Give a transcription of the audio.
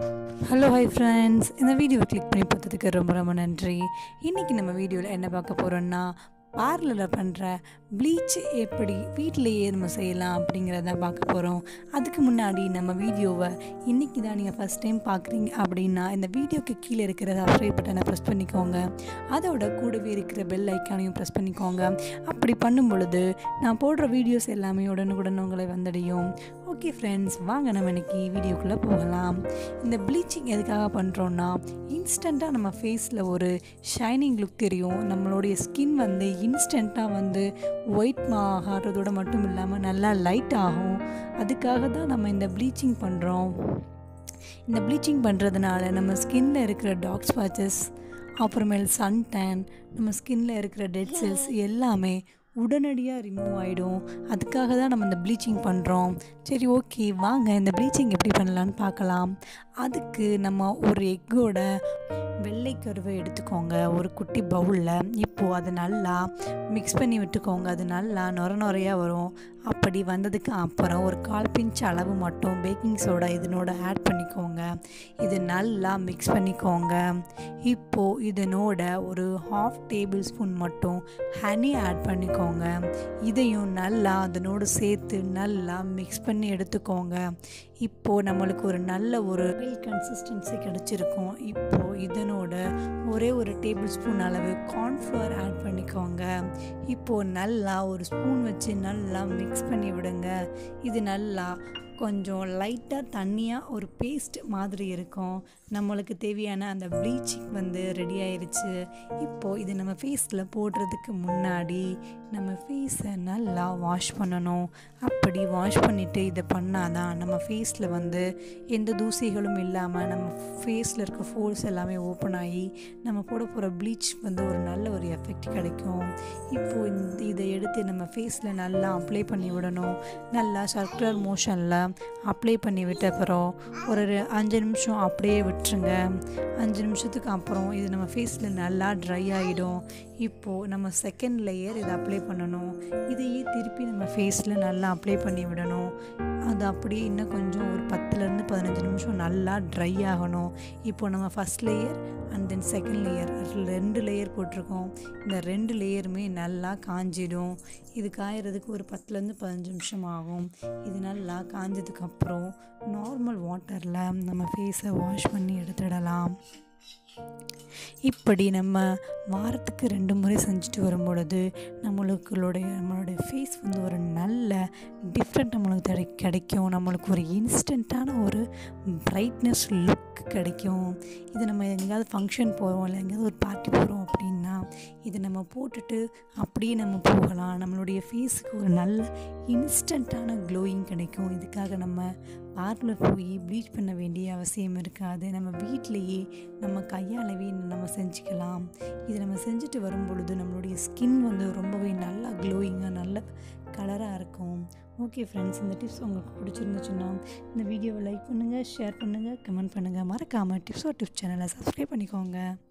hello hi friends இந்த வீடியோவை click பண்ணி பார்த்ததுக்கு ரொம்ப ரொம்ப நன்றி இன்றைக்கி நம்ம வீடியோவில் என்ன பார்க்க போகிறோன்னா பார்லரில் பண்ணுற ப்ளீச் எப்படி வீட்டிலையே நம்ம செய்யலாம் அப்படிங்கிறத பார்க்க போகிறோம் அதுக்கு முன்னாடி நம்ம வீடியோவை இன்றைக்கி தான் நீங்கள் ஃபஸ்ட் டைம் பார்க்குறீங்க அப்படின்னா இந்த வீடியோக்கு கீழே இருக்கிற சப்ஸ்கிரைப் பட்டனை ப்ரெஸ் பண்ணிக்கோங்க அதோட கூடவே இருக்கிற பெல் ஐக்கானையும் ப்ரெஸ் பண்ணிக்கோங்க அப்படி பண்ணும் பொழுது நான் போடுற வீடியோஸ் எல்லாமே உடனுக்குடன் உங்களை வந்தடையும் ஓகே ஃப்ரெண்ட்ஸ் வாங்க நம்ம இன்னைக்கு வீடியோக்குள்ளே போகலாம் இந்த ப்ளீச்சிங் எதுக்காக பண்ணுறோன்னா இன்ஸ்டண்ட்டாக நம்ம ஃபேஸில் ஒரு ஷைனிங் லுக் தெரியும் நம்மளுடைய ஸ்கின் வந்து இன்ஸ்டண்ட்டாக வந்து ஒயிட் ஆகிறதோட மட்டும் இல்லாமல் நல்லா லைட் ஆகும் அதுக்காக தான் நம்ம இந்த ப்ளீச்சிங் பண்ணுறோம் இந்த ப்ளீச்சிங் பண்ணுறதுனால நம்ம ஸ்கின்னில் இருக்கிற டாக் ஸ்பாச்சஸ் அப்புறமேல் சன் டேன் நம்ம ஸ்கின்னில் இருக்கிற டெட் செல்ஸ் எல்லாமே உடனடியாக ரிமூவ் ஆகிடும் அதுக்காக தான் நம்ம இந்த ப்ளீச்சிங் பண்ணுறோம் சரி ஓகே வாங்க இந்த ப்ளீச்சிங் எப்படி பண்ணலான்னு பார்க்கலாம் அதுக்கு நம்ம ஒரு எக்கோட வெள்ளை கருவை எடுத்துக்கோங்க ஒரு குட்டி பவுலில் இப்போது அது நல்லா மிக்ஸ் பண்ணி விட்டுக்கோங்க அது நல்லா நொர நொறையாக வரும் அப்படி வந்ததுக்கு அப்புறம் ஒரு கால் பிஞ்ச் அளவு மட்டும் பேக்கிங் சோடா இதனோட ஆட் பண்ணிக்கோங்க இது நல்லா மிக்ஸ் பண்ணிக்கோங்க இப்போது இதனோட ஒரு ஹாஃப் டேபிள் ஸ்பூன் மட்டும் ஹனி ஆட் பண்ணிக்கோங்க இதையும் நல்லா அதனோடு சேர்த்து நல்லா மிக்ஸ் பண்ணி எடுத்துக்கோங்க இப்போது நம்மளுக்கு ஒரு நல்ல ஒரு கன்சிஸ்டன்சி கிடச்சிருக்கும் இப்போது இதனோட ஒரே ஒரு டேபிள் ஸ்பூன் அளவு கார்ன்ஃப்ளவர் ஆட் பண்ணிக்கோங்க இப்போது நல்லா ஒரு ஸ்பூன் வச்சு நல்லா மிக்ஸ் பண்ணி விடுங்க இது நல்லா கொஞ்சம் லைட்டாக தண்ணியாக ஒரு பேஸ்ட் மாதிரி இருக்கும் நம்மளுக்கு தேவையான அந்த ப்ளீச்சிங் வந்து ரெடி ஆயிருச்சு இப்போது இது நம்ம ஃபேஸில் போடுறதுக்கு முன்னாடி நம்ம ஃபேஸை நல்லா வாஷ் பண்ணணும் அப்படி வாஷ் பண்ணிவிட்டு இதை பண்ணாதான் நம்ம ஃபேஸில் வந்து எந்த தூசிகளும் இல்லாமல் நம்ம ஃபேஸில் இருக்க ஃபோல்ஸ் எல்லாமே ஓப்பன் ஆகி நம்ம போட போகிற ப்ளீச் வந்து ஒரு நல்ல ஒரு எஃபெக்ட் கிடைக்கும் இப்போது இந்த இதை எடுத்து நம்ம ஃபேஸில் நல்லா அப்ளை பண்ணி விடணும் நல்லா சர்க்குலர் மோஷனில் அப்ளை பண்ணி விட்ட அப்புறம் ஒரு அஞ்சு நிமிஷம் அப்படியே விட்டுருங்க அஞ்சு நிமிஷத்துக்கு அப்புறம் இது நம்ம ஃபேஸில் நல்லா ட்ரை ஆகிடும் இப்போது நம்ம செகண்ட் லேயர் இதை அப்ளை பண்ணணும் இதையே திருப்பி நம்ம ஃபேஸில் நல்லா அப்ளை பண்ணி விடணும் அது அப்படியே இன்னும் கொஞ்சம் ஒரு பத்துலேருந்து பதினஞ்சு நிமிஷம் நல்லா ட்ரை ஆகணும் இப்போது நம்ம first layer and then second layer ரெண்டு லேயர் போட்டிருக்கோம் இந்த ரெண்டு லேயருமே நல்லா காஞ்சிடும் இது காயறதுக்கு ஒரு பத்துலேருந்து பதினஞ்சு நிமிஷம் ஆகும் இது நல்லா காஞ்சதுக்கப்புறம் நார்மல் வாட்டரில் நம்ம ஃபேஸை வாஷ் பண்ணி எடுத்துடலாம் இப்படி நம்ம வாரத்துக்கு ரெண்டு முறை செஞ்சுட்டு வரும் பொழுது நம்மளுக்குடைய நம்மளுடைய ஃபேஸ் வந்து ஒரு நல்ல டிஃப்ரெண்ட் நம்மளுக்கு கிடை கிடைக்கும் நம்மளுக்கு ஒரு இன்ஸ்டண்ட்டான ஒரு பிரைட்னஸ் லுக் கிடைக்கும் இது நம்ம எங்கேயாவது ஃபங்க்ஷன் போகிறோம் இல்லை எங்கேயாவது ஒரு பார்ட்டி போகிறோம் அப்படின்னா இது நம்ம போட்டுட்டு அப்படியே நம்ம போகலாம் நம்மளுடைய ஃபேஸுக்கு ஒரு நல்ல இன்ஸ்டண்ட்டான க்ளோயிங் கிடைக்கும் இதுக்காக நம்ம பார்லர் போய் ப்ளீச் பண்ண வேண்டிய அவசியம் இருக்காது நம்ம வீட்டிலையே நம்ம கையாலவே நம்ம செஞ்சுக்கலாம் இது நம்ம செஞ்சுட்டு வரும் பொழுது நம்மளுடைய ஸ்கின் வந்து ரொம்பவே நல்லா க்ளோயிங்காக நல்ல கலராக இருக்கும் ஓகே ஃப்ரெண்ட்ஸ் இந்த டிப்ஸ் உங்களுக்கு பிடிச்சிருந்துச்சுன்னா இந்த வீடியோவை லைக் பண்ணுங்கள் ஷேர் பண்ணுங்கள் கமெண்ட் பண்ணுங்கள் மறக்காமல் டிப்ஸ் ஆர் டிப்ஸ் சேனலை சப்ஸ்கிரைப் பண்ணிக்கோங்க